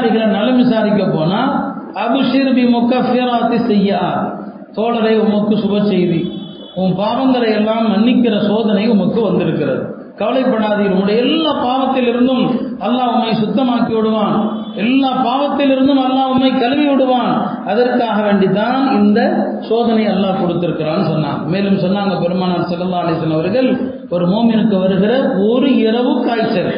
வியாபாரிகளை நலம் விசாரிக்க போனா அபுஷிர் பி முக்கஃபிராத்தி செய்யா தோழரை உமக்கு சுப செய்தி உன் பாவங்களை எல்லாம் மன்னிக்கிற சோதனை உமக்கு வந்திருக்கிறது கவலைப்படாதீர் உங்களுடைய எல்லா பாவத்திலிருந்தும் அல்லாஹ் உம்மை சுத்தமாக்கி விடுவான் எல்லா பாவத்திலிருந்தும் அல்லாஹ் உம்மை கழுவி விடுவான் அதற்காக வேண்டிதான் இந்த சோதனை அல்லாஹ் கொடுத்திருக்கிறான்னு சொன்னான் மேலும் சொன்னாங்க பெருமானார் செல்லல்லா அலிசன் அவர்கள் ஒரு மோமினுக்கு வருகிற ஒரு இரவு காய்ச்சல்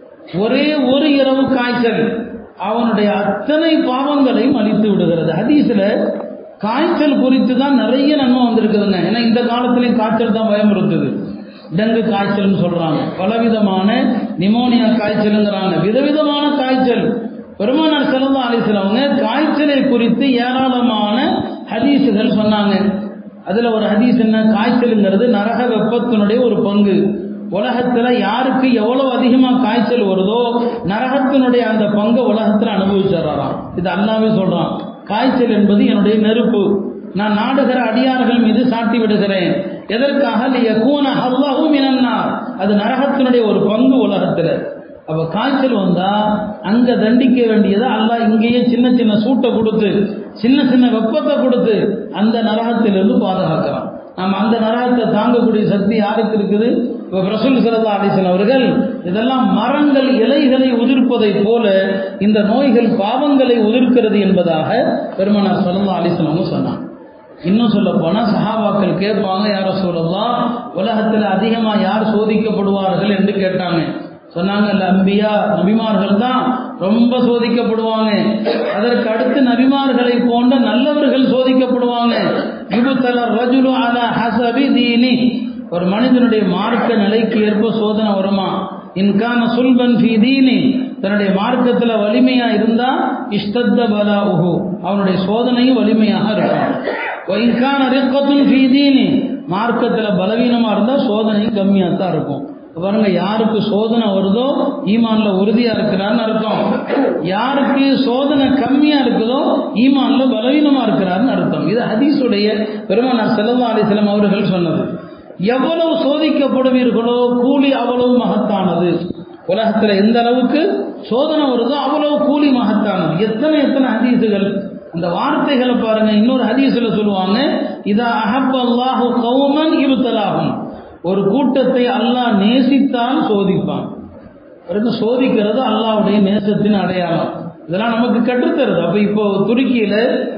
ஒரே ஒரு இரவு காய்ச்சல் அவனுடைய அத்தனை பாவங்களையும் அழித்து விடுகிறது ஹதீஸ்ல காய்ச்சல் குறித்து தான் நிறைய நன்மை வந்திருக்குதுங்க ஏன்னா இந்த காலத்துலயும் காய்ச்சல் தான் பயமுறுத்துது டெங்கு காய்ச்சல்னு சொல்றாங்க பலவிதமான நிமோனியா காய்ச்சலுங்கிறாங்க விதவிதமான காய்ச்சல் பெருமானார் செல்லா அலிஸ்லவங்க காய்ச்சலை குறித்து ஏராளமான ஹதீஸுகள் சொன்னாங்க அதுல ஒரு ஹதீஸ் என்ன காய்ச்சலுங்கிறது நரக வெப்பத்தினுடைய ஒரு பங்கு உலகத்துல யாருக்கு எவ்வளவு அதிகமா காய்ச்சல் வருதோ நரகத்தினுடைய அந்த பங்கை உலகத்துல அனுபவிச்சிடறாராம் இது அல்லாவே சொல்றான் காய்ச்சல் என்பது என்னுடைய நெருப்பு நான் நாடுகிற அடியார்கள் மீது சாட்டி விடுகிறேன் எதற்காக லியகூன அல்லாஹு மினன்னார் அது நரகத்தினுடைய ஒரு பங்கு உலகத்துல அப்ப காய்ச்சல் வந்தா அங்க தண்டிக்க வேண்டியதை அல்லாஹ் இங்கேயே சின்ன சின்ன சூட்டை கொடுத்து சின்ன சின்ன வெப்பத்தை கொடுத்து அந்த நரகத்திலிருந்து பாதுகாக்கிறான் நம்ம அந்த நரகத்தை தாங்கக்கூடிய சக்தி யாருக்கு இருக்குது இப்போ ரசூல் சல்லா அலிசன் அவர்கள் இதெல்லாம் மரங்கள் இலைகளை உதிர்ப்பதை போல இந்த நோய்கள் பாவங்களை உதிர்க்கிறது என்பதாக பெருமனார் சல்லா அலிசன் அவங்க சொன்னாங்க இன்னும் சொல்ல போனா சஹாபாக்கள் கேட்பாங்க யார சொல்லலாம் உலகத்தில் அதிகமா யார் சோதிக்கப்படுவார்கள் என்று கேட்டாங்க சொன்னாங்க அம்பியா நபிமார்கள் தான் ரொம்ப சோதிக்கப்படுவாங்க அதற்கு அடுத்து நபிமார்களை போன்ற நல்லவர்கள் சோதிக்கப்படுவாங்க யுபுத்தலர் ரஜுலு அலா ஹசபி தீனி ஒரு மனிதனுடைய மார்க்க நிலைக்கு ஏற்ப சோதனை வருமா இன்கான சுல்பன் ஃபி தீனி தன்னுடைய மார்க்கத்துல வலிமையா இருந்தா இஷ்டத்த பலா உஹு அவனுடைய சோதனையும் வலிமையாக இருக்கும் இன்கான ரிக்கத்துன் ஃபி தீனி மார்க்கத்துல பலவீனமா இருந்தா சோதனையும் கம்மியா தான் இருக்கும் பாருங்க யாருக்கு சோதனை வருதோ ஈமான்ல உறுதியா இருக்கிறான்னு அர்த்தம் யாருக்கு சோதனை கம்மியா இருக்குதோ ஈமான்ல பலவீனமா இருக்கிறாருன்னு அர்த்தம் இது ஹதீஸுடைய பெருமானார் செல்லல்லா அலிஸ்லாம் அவர்கள் சொன்னது எவ்வளவு சோதிக்கப்படுவீர்களோ கூலி அவ்வளவு மகத்தானது உலகத்துல எந்த அளவுக்கு சோதனை வருதோ அவ்வளவு கூலி மகத்தானது எத்தனை எத்தனை ஹதீஸுகள் அந்த வார்த்தைகளை பாருங்க இன்னொரு ஹதீஸ்ல சொல்லுவாங்க இதா அஹப் அல்லாஹு கௌமன் இருத்தலாகும் ஒரு கூட்டத்தை அல்லாஹ் நேசித்தால் சோதிப்பான் பிறகு சோதிக்கிறது அல்லாவுடைய நேசத்தின் அடையாளம் இதெல்லாம் நமக்கு கற்றுத்தருது அப்ப இப்போ துருக்கியில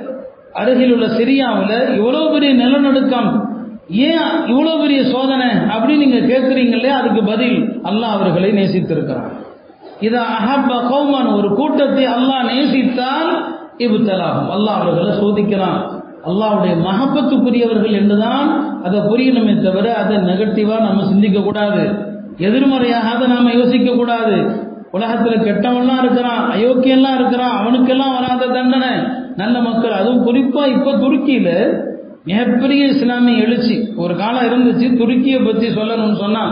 அருகில் உள்ள சிரியாவில் இவ்வளவு பெரிய நிலநடுக்கம் ஏன் இவ்வளவு பெரிய சோதனை அப்படின்னு நீங்க கேட்குறீங்களே அதுக்கு பதில் அல்லாஹ் அவர்களை நேசித்திருக்கிறான் இதை அஹப்ப கௌமன் ஒரு கூட்டத்தை அல்லாஹ் நேசித்தால் இபுத்தலாகும் அல்லாஹ் அவர்களை சோதிக்கிறான் அல்லாவுடைய மகப்பத்துக்குரியவர்கள் என்றுதான் அதை புரியணுமே தவிர அதை நெகட்டிவா நம்ம சிந்திக்க கூடாது எதிர்மறையாக அதை நாம யோசிக்க கூடாது உலகத்துல கெட்டவன்லாம் இருக்கிறான் அயோக்கியெல்லாம் இருக்கிறான் அவனுக்கெல்லாம் வராத தண்டனை நல்ல மக்கள் அதுவும் குறிப்பா இப்ப துருக்கியில மிகப்பெரிய இஸ்லாமிய எழுச்சி ஒரு காலம் இருந்துச்சு துருக்கியை பத்தி சொல்லணும்னு சொன்னா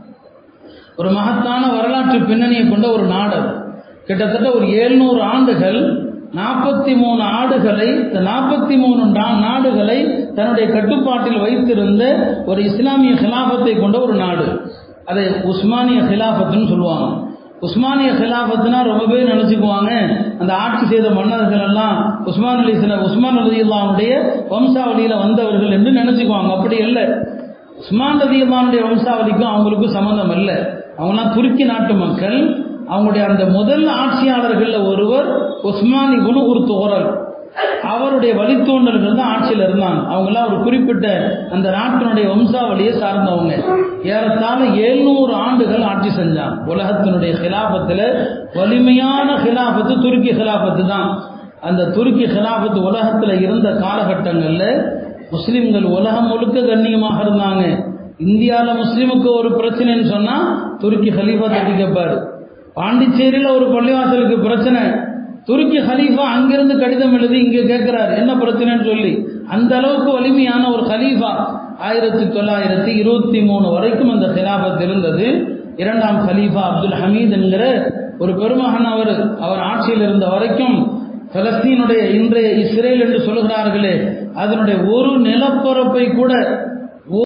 ஒரு மகத்தான வரலாற்று பின்னணியை கொண்ட ஒரு நாடு கிட்டத்தட்ட ஒரு எழுநூறு ஆண்டுகள் நாற்பத்தி மூணு ஆடுகளை நாற்பத்தி மூணு நாடுகளை தன்னுடைய கட்டுப்பாட்டில் வைத்திருந்த ஒரு இஸ்லாமிய ஹிலாபத்தை கொண்ட ஒரு நாடு அதை உஸ்மானிய ஹிலாபத்துன்னு சொல்லுவாங்க உஸ்மானிய ஹிலாபத்துனா ரொம்ப பேர் நினச்சிக்குவாங்க அந்த ஆட்சி செய்த மன்னர்கள் எல்லாம் உஸ்மான் அலி உஸ்மான் அலி அல்லாவுடைய வம்சாவளியில் வந்தவர்கள் என்று நினச்சிக்குவாங்க அப்படி இல்லை உஸ்மான் ரதி அல்லாவுடைய வம்சாவளிக்கும் அவங்களுக்கும் சம்மந்தம் இல்லை அவங்களாம் துருக்கி நாட்டு மக்கள் அவங்களுடைய அந்த முதல் ஆட்சியாளர்களில் ஒருவர் உஸ்மானி குணு ஒரு தோரல் அவருடைய வழித்தோன்றல்கள் தான் ஆட்சியில் இருந்தாங்க அவங்களாம் ஒரு குறிப்பிட்ட அந்த நாட்டினுடைய வம்சாவளியை சார்ந்தவங்க ஏறத்தாழ எழுநூறு ஆண்டுகள் ஆட்சி செஞ்சாங்க உலகத்தினுடைய ஹிலாபத்தில் வலிமையான ஹிலாபத்து துருக்கி ஹிலாபத்து தான் அந்த துருக்கி ஹிலாபத்து உலகத்தில் இருந்த காலகட்டங்களில் முஸ்லிம்கள் உலகம் முழுக்க கண்ணியமாக இருந்தாங்க இந்தியாவில் முஸ்லீமுக்கு ஒரு பிரச்சனைன்னு சொன்னால் துருக்கி ஹலீஃபா தட்டி கேட்பாரு பாண்டிச்சேரியில் ஒரு பள்ளிவாசலுக்கு பிரச்சனை துருக்கி ஹலீஃபா அங்கிருந்து கடிதம் எழுதி இங்கே கேட்கிறார் என்ன பிரச்சனைன்னு சொல்லி அந்த அளவுக்கு வலிமையான ஒரு ஹலீஃபா ஆயிரத்தி தொள்ளாயிரத்தி இருபத்தி மூணு வரைக்கும் அந்த ஹிலாபத் இருந்தது இரண்டாம் ஹலீஃபா அப்துல் ஹமீத் என்கிற ஒரு பெருமகன் அவர் அவர் ஆட்சியில் இருந்த வரைக்கும் பலஸ்தீனுடைய இன்றைய இஸ்ரேல் என்று சொல்கிறார்களே அதனுடைய ஒரு நிலப்பரப்பை கூட